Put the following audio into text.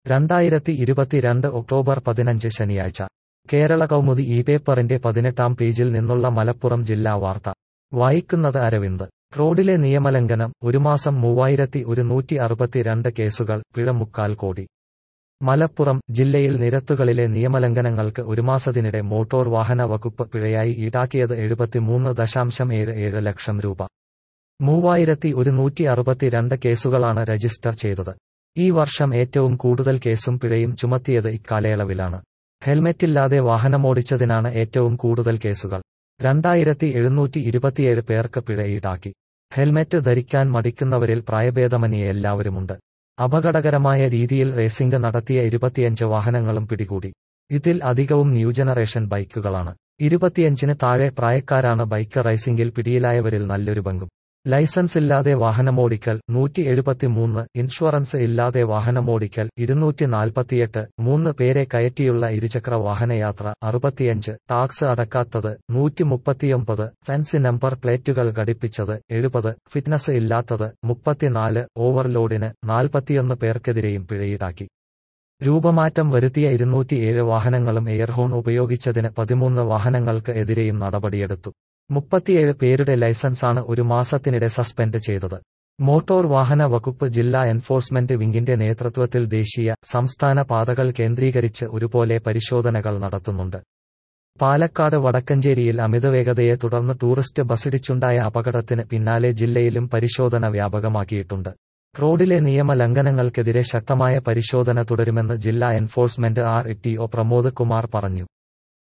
രണ്ടായിരത്തി ഇരുപത്തിരണ്ട് ഒക്ടോബർ പതിനഞ്ച് ശനിയാഴ്ച കേരള കൗമുദി ഈ പേപ്പറിന്റെ പതിനെട്ടാം പേജിൽ നിന്നുള്ള മലപ്പുറം ജില്ലാ വാർത്ത വായിക്കുന്നത് അരവിന്ദ് റോഡിലെ നിയമലംഘനം ഒരു മാസം മൂവായിരത്തി ഒരുന്നൂറ്റി അറുപത്തിരണ്ട് കേസുകൾ പിഴ മുക്കാൽ കോടി മലപ്പുറം ജില്ലയിൽ നിരത്തുകളിലെ നിയമലംഘനങ്ങൾക്ക് ഒരു മാസത്തിനിടെ മോട്ടോർ വാഹന വകുപ്പ് പിഴയായി ഈടാക്കിയത് എഴുപത്തിമൂന്ന് ദശാംശം ഏഴ് ഏഴ് ലക്ഷം രൂപ മൂവായിരത്തി ഒരുന്നൂറ്റി അറുപത്തിരണ്ട് കേസുകളാണ് രജിസ്റ്റർ ചെയ്തത് ഈ വർഷം ഏറ്റവും കൂടുതൽ കേസും പിഴയും ചുമത്തിയത് ഇക്കാലയളവിലാണ് ഹെൽമെറ്റില്ലാതെ വാഹനമോടിച്ചതിനാണ് ഏറ്റവും കൂടുതൽ കേസുകൾ രണ്ടായിരത്തി എഴുന്നൂറ്റി ഇരുപത്തിയേഴ് പേർക്ക് പിഴ ഈടാക്കി ഹെൽമെറ്റ് ധരിക്കാൻ മടിക്കുന്നവരിൽ പ്രായഭേദമന്യേ എല്ലാവരുമുണ്ട് അപകടകരമായ രീതിയിൽ റേസിംഗ് നടത്തിയ ഇരുപത്തിയഞ്ച് വാഹനങ്ങളും പിടികൂടി ഇതിൽ അധികവും ന്യൂ ജനറേഷൻ ബൈക്കുകളാണ് ഇരുപത്തിയഞ്ചിന് താഴെ പ്രായക്കാരാണ് ബൈക്ക് റൈസിംഗിൽ പിടിയിലായവരിൽ നല്ലൊരു പങ്കും ലൈസൻസ് ഇല്ലാതെ വാഹനമോടിക്കൽ നൂറ്റി എഴുപത്തിമൂന്ന് ഇൻഷുറൻസ് ഇല്ലാതെ വാഹനമോടിക്കൽ ഇരുന്നൂറ്റി നാൽപ്പത്തിയെട്ട് മൂന്ന് പേരെ കയറ്റിയുള്ള ഇരുചക്ര വാഹനയാത്ര അറുപത്തിയഞ്ച് ടാക്സ് അടക്കാത്തത് നൂറ്റി മുപ്പത്തിയൊമ്പത് ഫെൻസി നമ്പർ പ്ലേറ്റുകൾ ഘടിപ്പിച്ചത് എഴുപത് ഫിറ്റ്നസ് ഇല്ലാത്തത് മുപ്പത്തിനാല് ഓവർലോഡിന് നാൽപ്പത്തിയൊന്ന് പേർക്കെതിരെയും പിഴയീടാക്കി രൂപമാറ്റം വരുത്തിയ ഇരുന്നൂറ്റിയേഴ് വാഹനങ്ങളും എയർഹോൺ ഉപയോഗിച്ചതിന് പതിമൂന്ന് വാഹനങ്ങൾക്ക് എതിരെയും നടപടിയെടുത്തു മുപ്പത്തിയേഴ് പേരുടെ ലൈസൻസാണ് ഒരു മാസത്തിനിടെ സസ്പെൻഡ് ചെയ്തത് മോട്ടോർ വാഹന വകുപ്പ് ജില്ലാ എൻഫോഴ്സ്മെന്റ് വിംഗിന്റെ നേതൃത്വത്തിൽ ദേശീയ സംസ്ഥാന പാതകൾ കേന്ദ്രീകരിച്ച് ഒരുപോലെ പരിശോധനകൾ നടത്തുന്നുണ്ട് പാലക്കാട് വടക്കഞ്ചേരിയിൽ അമിതവേഗതയെ തുടർന്ന് ടൂറിസ്റ്റ് ബസിടിച്ചുണ്ടായ അപകടത്തിന് പിന്നാലെ ജില്ലയിലും പരിശോധന വ്യാപകമാക്കിയിട്ടുണ്ട് റോഡിലെ നിയമ ലംഘനങ്ങൾക്കെതിരെ ശക്തമായ പരിശോധന തുടരുമെന്ന് ജില്ലാ enforcement R T O Pramod Kumar പറഞ്ഞു